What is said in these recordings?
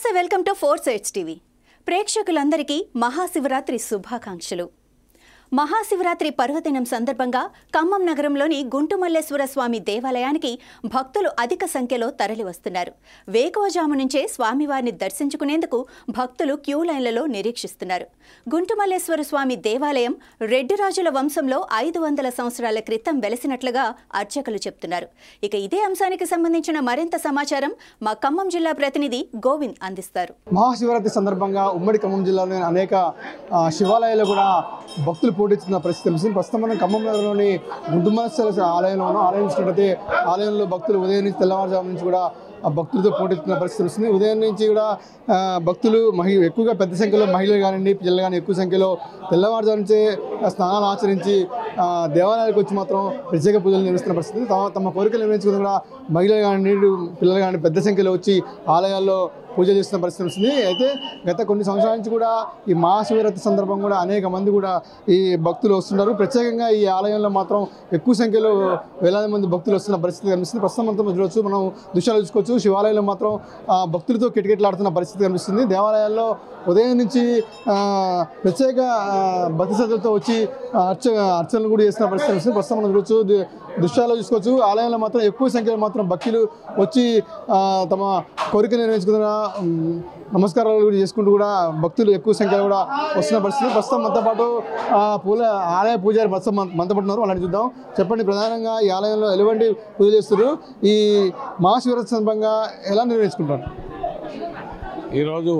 నమస్తే welcome to Four Sides TV ప్రేక్షకులందరికీ మహాశివరాత్రి శుభాకాంక్షలు మహాశివరాత్రి పర్వదినం సందర్భంగా ఖమ్మం నగరంలోని గుంటుమల్లేశ్వర స్వామి దేవాలయానికి భక్తులు అధిక సంఖ్యలో తరలివస్తున్నారు వేకువజాము నుంచే స్వామివారిని దర్శించుకునేందుకు భక్తులు క్యూ లైన్లలో నిరీక్షిస్తున్నారు గుంటుమల్లేశ్వర స్వామి దేవాలయం రెడ్డి రాజుల వంశంలో ఐదు వందల సంవత్సరాల క్రితం వెలసినట్లుగా అర్చకులు చెప్తున్నారు ఇక ఇదే అంశానికి సంబంధించిన మరింత సమాచారం మా ఖమ్మం జిల్లా ప్రతినిధి గోవింద్ అందిస్తారు మహాశివరాత్రి సందర్భంగా ఉమ్మడి ఖమ్మం జిల్లాలోని అనేక ఆ, శివాలయాలు కూడా భక్తులు పోటెత్తున్న పరిస్థితి తెలుస్తుంది ప్రస్తుతం మనం ఖమ్మం నగరంలోని గుంటుమనేశ్వర ఆలయంలో ఉన్నాం ఆలయం చూసినట్టయితే ఆలయంలో భక్తులు ఉదయం నుంచి తెల్లవారుజాము నుంచి కూడా ఆ భక్తులతో పోటెత్తున్న పరిస్థితి వస్తుంది ఉదయం నుంచి కూడా ఆ, భక్తులు మహి ఎక్కువగా పెద్ద సంఖ్యలో మహిళలు కానివ్వండి పిల్లలు కానీ ఎక్కువ సంఖ్యలో తెల్లవారుజాము నుంచే స్నానాలు ఆచరించి ఆ, దేవాలయాలకు వచ్చి మాత్రం ప్రత్యేక పూజలు నిర్వహిస్తున్న పరిస్థితి తమ తమ కోరికలు నిర్వహించుకుని కూడా మహిళలు కానీ పిల్లలు కానీ పెద్ద సంఖ్యలో వచ్చి ఆలయాల్లో పూజ చేస్తున్న పరిస్థితి వస్తుంది అయితే గత కొన్ని సంవత్సరాల నుంచి కూడా ఈ మహాశివరాత్రి సందర్భం కూడా అనేక మంది కూడా ఈ భక్తులు వస్తున్నారు ప్రత్యేకంగా ఈ ఆలయంలో మాత్రం ఎక్కువ సంఖ్యలో వేలాది మంది భక్తులు వస్తున్న పరిస్థితి కనిపిస్తుంది ప్రస్తుతం అంతా చూడవచ్చు మనం దృశ్యాలు చూసుకోవచ్చు శివాలయంలో మాత్రం ఆ, భక్తులతో కిటకిటలాడుతున్న పరిస్థితి కనిపిస్తుంది దేవాలయాల్లో ఉదయం నుంచి ఆ, ప్రత్యేక ఆ, భక్తి శ్రద్ధలతో వచ్చి ఆ, అర్చ అర్చనలు కూడా చేస్తున్న పరిస్థితి కనిపిస్తుంది ప్రస్తుతం మనం చూడవచ్చు ది- దృశ్యాల్లో చూసుకోవచ్చు ఆలయంలో మాత్రం ఎక్కువ సంఖ్యలో మాత్రం భక్తులు వచ్చి ఆ, తమ కోరిక నిర్వహించుకున్న ఉమ్, నమస్కారాలు కూడా చేసుకుంటూ కూడా భక్తులు ఎక్కువ సంఖ్యలో కూడా వస్తున్న పరిస్థితి ప్రస్తుతం మనతో పాటు ఆ, పూల ఆలయ పూజారి ప్రస్తుతం మన- మనతో పాటు ఉన్నారు వాళ్ళని చూద్దాం చెప్పండి ప్రధానంగా ఈ ఆలయంలో ఎలాంటి పూజ చేస్తారు ఈ మహాశివరాత్రి సందర్భంగా ఎలా నిర్వహించుకుంటారు ఈరోజు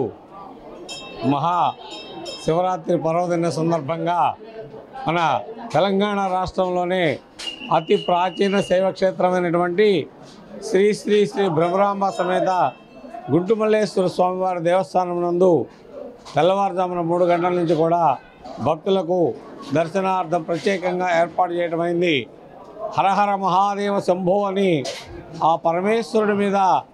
మహా శివరాత్రి పర్వదిన సందర్భంగా మన తెలంగాణ రాష్ట్రంలోనే అతి ప్రాచీన శైవక్షేత్రమైనటువంటి శ్రీ శ్రీ శ్రీ భ్రమరాంబ సమేత గుంటుమల్లేశ్వర స్వామివారి దేవస్థానం నందు తెల్లవారుజామున మూడు గంటల నుంచి కూడా భక్తులకు దర్శనార్థం ప్రత్యేకంగా ఏర్పాటు చేయడమైంది హరహర మహాదేవ శంభో అని ఆ పరమేశ్వరుడి మీద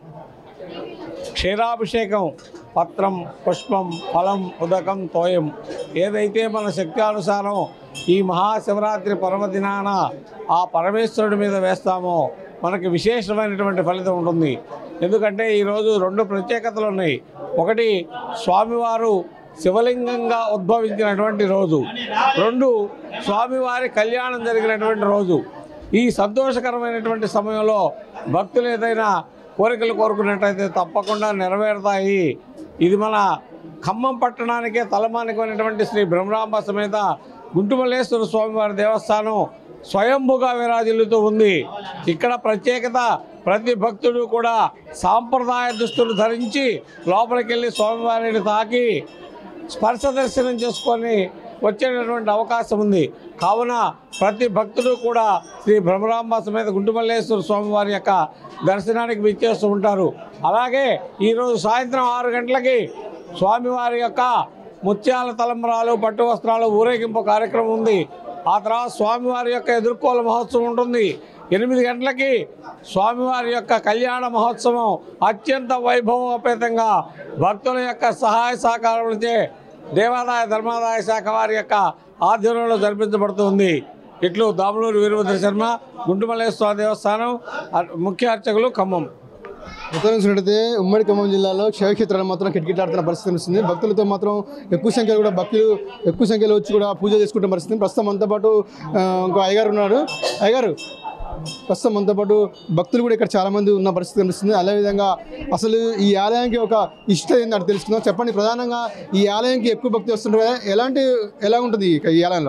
క్షీరాభిషేకం పత్రం పుష్పం ఫలం ఉదకం తోయం ఏదైతే మన శక్తి అనుసారం ఈ మహాశివరాత్రి పర్వదినాన ఆ పరమేశ్వరుడి మీద వేస్తామో మనకి విశేషమైనటువంటి ఫలితం ఉంటుంది ఎందుకంటే ఈరోజు రెండు ప్రత్యేకతలు ఉన్నాయి ఒకటి స్వామివారు శివలింగంగా ఉద్భవించినటువంటి రోజు రెండు స్వామివారి కళ్యాణం జరిగినటువంటి రోజు ఈ సంతోషకరమైనటువంటి సమయంలో భక్తులు ఏదైనా కోరికలు కోరుకున్నట్టయితే తప్పకుండా నెరవేరుతాయి ఇది మన ఖమ్మం పట్టణానికే తలమానికమైనటువంటి శ్రీ బ్రహ్మరాంబ సమేత గుంటుమల్లేశ్వర స్వామివారి దేవస్థానం స్వయంభుగా విరాజిల్లుతూ ఉంది ఇక్కడ ప్రత్యేకత ప్రతి భక్తుడు కూడా సాంప్రదాయ దుస్తులు ధరించి లోపలికి వెళ్ళి స్వామివారిని తాకి స్పర్శ దర్శనం చేసుకొని వచ్చేటటువంటి అవకాశం ఉంది కావున ప్రతి భక్తుడు కూడా శ్రీ భ్రమరాంబ సమేత గుంటుమల్లేశ్వర స్వామి వారి యొక్క దర్శనానికి విచ్చేస్తూ ఉంటారు అలాగే ఈరోజు సాయంత్రం ఆరు గంటలకి స్వామివారి యొక్క ముత్యాల తలంబరాలు పట్టు వస్త్రాలు ఊరేగింపు కార్యక్రమం ఉంది ఆ తర్వాత స్వామివారి యొక్క ఎదుర్కోల మహోత్సవం ఉంటుంది ఎనిమిది గంటలకి స్వామివారి యొక్క కళ్యాణ మహోత్సవం అత్యంత వైభవోపేతంగా భక్తుల యొక్క సహాయ సహకారాలచే దేవాదాయ ధర్మాదాయ శాఖ వారి యొక్క ఆధ్వర్యంలో జరిపించబడుతుంది ఇట్లు దాములూరు వీరభద్ర శర్మ గుంటుమల్లేశ్వర దేవస్థానం అ- ముఖ్య అర్చకులు ఖమ్మం మొత్తం చూసినట్టయితే ఉమ్మడి ఖమ్మం జిల్లాలో క్షేత్రాలు మాత్రం కిటకిటలాడుతున్న పరిస్థితి కనిపిస్తుంది భక్తులతో మాత్రం ఎక్కువ సంఖ్యలో కూడా భక్తులు ఎక్కువ సంఖ్యలో వచ్చి కూడా పూజ చేసుకుంటున్న పరిస్థితి ప్రస్తుతం మనతో పాటు ఆ, ఇంకో అయ్యగారు ఉన్నాడు అయ్యగారు ప్రస్తుతం మనతో పాటు భక్తులు కూడా ఇక్కడ చాలా మంది ఉన్న పరిస్థితి కనిపిస్తుంది అదేవిధంగా అసలు ఈ ఆలయానికి ఒక ఇష్టం ఏంటంటే తెలుసుకుందాం చెప్పండి ప్రధానంగా ఈ ఆలయానికి ఎక్కువ భక్తి వస్తుంటారు కదా ఎలాంటి ఎలా ఉంటుంది ఇక ఈ ఆలయంలో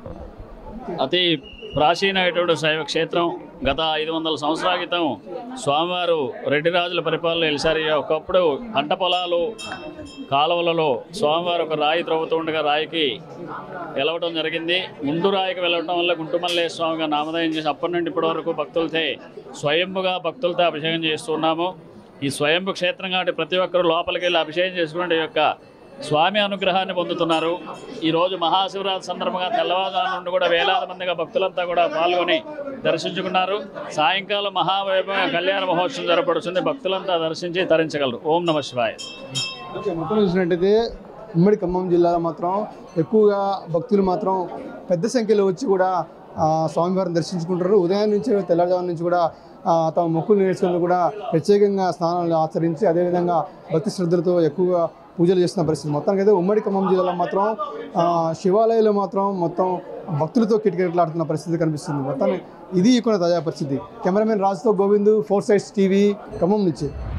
అతి ప్రాచీనమైనటువంటి శైవ క్షేత్రం గత ఐదు వందల సంవత్సరాల క్రితం స్వామివారు రెడ్డి రాజుల పరిపాలన వెలిసారి ఒకప్పుడు పంట పొలాలు కాలువలలో స్వామివారు ఒక రాయి త్రవ్వుతూ ఉండగా రాయికి వెళ్ళవటం జరిగింది గుండు రాయికి వెళ్ళటం వల్ల గుంటుమల్లే స్వామిగా నామధేయం చేసి అప్పటి నుండి ఇప్పటి వరకు భక్తులతో స్వయంభుగా భక్తులతో అభిషేకం చేస్తున్నాము ఈ స్వయంభు క్షేత్రం కాబట్టి ప్రతి ఒక్కరూ లోపలికి వెళ్ళి అభిషేకం చేసుకునే యొక్క స్వామి అనుగ్రహాన్ని పొందుతున్నారు ఈరోజు మహాశివరాత్రి సందర్భంగా తెల్లవారుజాము నుండి కూడా వేలాది మందిగా భక్తులంతా కూడా పాల్గొని దర్శించుకున్నారు సాయంకాలం మహావైభవ కళ్యాణ మహోత్సవం జరపడుతుంది భక్తులంతా దర్శించి తరించగలరు ఓం నమ శివాయ ఓకే, మొత్తం చూసినట్టయితే ఉమ్మడి ఖమ్మం జిల్లాలో మాత్రం ఎక్కువగా భక్తులు మాత్రం పెద్ద సంఖ్యలో వచ్చి కూడా ఆ, స్వామివారిని దర్శించుకుంటారు ఉదయం నుంచి తెల్లవారుజాము నుంచి కూడా ఆ, తమ మొక్కులు నేర్చుకుని కూడా ప్రత్యేకంగా స్నానాలు ఆచరించి అదేవిధంగా భక్తి శ్రద్ధలతో ఎక్కువగా పూజలు చేస్తున్న పరిస్థితి మొత్తానికి అయితే ఉమ్మడి ఖమ్మం జిల్లాలో మాత్రం ఆ, శివాలయాలు మాత్రం మొత్తం భక్తులతో కిటకిటలాడుతున్న పరిస్థితి కనిపిస్తుంది మొత్తాన్ని ఇది ఇక్కడ తాజా పరిస్థితి కెమెరామెన్ రాజుతో Govind Four Sides TV Khammam నుంచి